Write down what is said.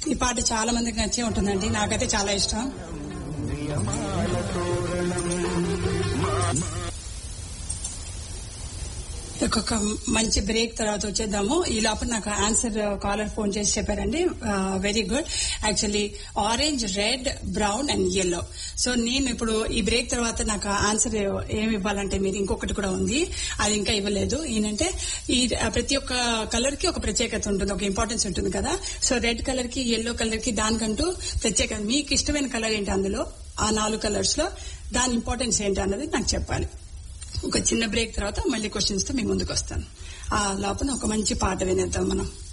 ఈ పాట చాలా మందికి నచ్చే ఉంటుందండి నాకైతే చాలా ఇష్టం ఒక మంచి బ్రేక్ తర్వాత వచ్చేద్దాము ఈ లోపల నాకు ఆన్సర్ కాలర్ ఫోన్ చేసి చెప్పారండి very good actually orange red brown and yellow so నేను ఇప్పుడు ఈ బ్రేక్ తర్వాత నాకు ఆన్సర్ ఏమి ఇవ్వాలంటే మీరు ఇంకొకటి కూడా ఉంది అది ఇంకా ఇవ్వలేదు ఏంటంటే ఈ ప్రతి ఒక్క కలర్ కి ఒక ప్రత్యేకత ఉంటుంది ఒక ఇంపార్టెన్స్ ఉంటుంది కదా సో రెడ్ కలర్ కి ఎల్లో కలర్ కి దానికంటూ ప్రత్యేకత మీకు ఇష్టమైన కలర్ ఏంటి అందులో ఆ నాలుగు కలర్స్ లో దాని ఇంపార్టెన్స్ ఏంటి అన్నది నాకు చెప్పాలి ఒక చిన్న బ్రేక్ తర్వాత మళ్ళీ క్వశ్చన్స్ తో మీ ముందుకు వస్తాను ఆ లోపల ఒక మంచి పాట వినేద్దాం మనం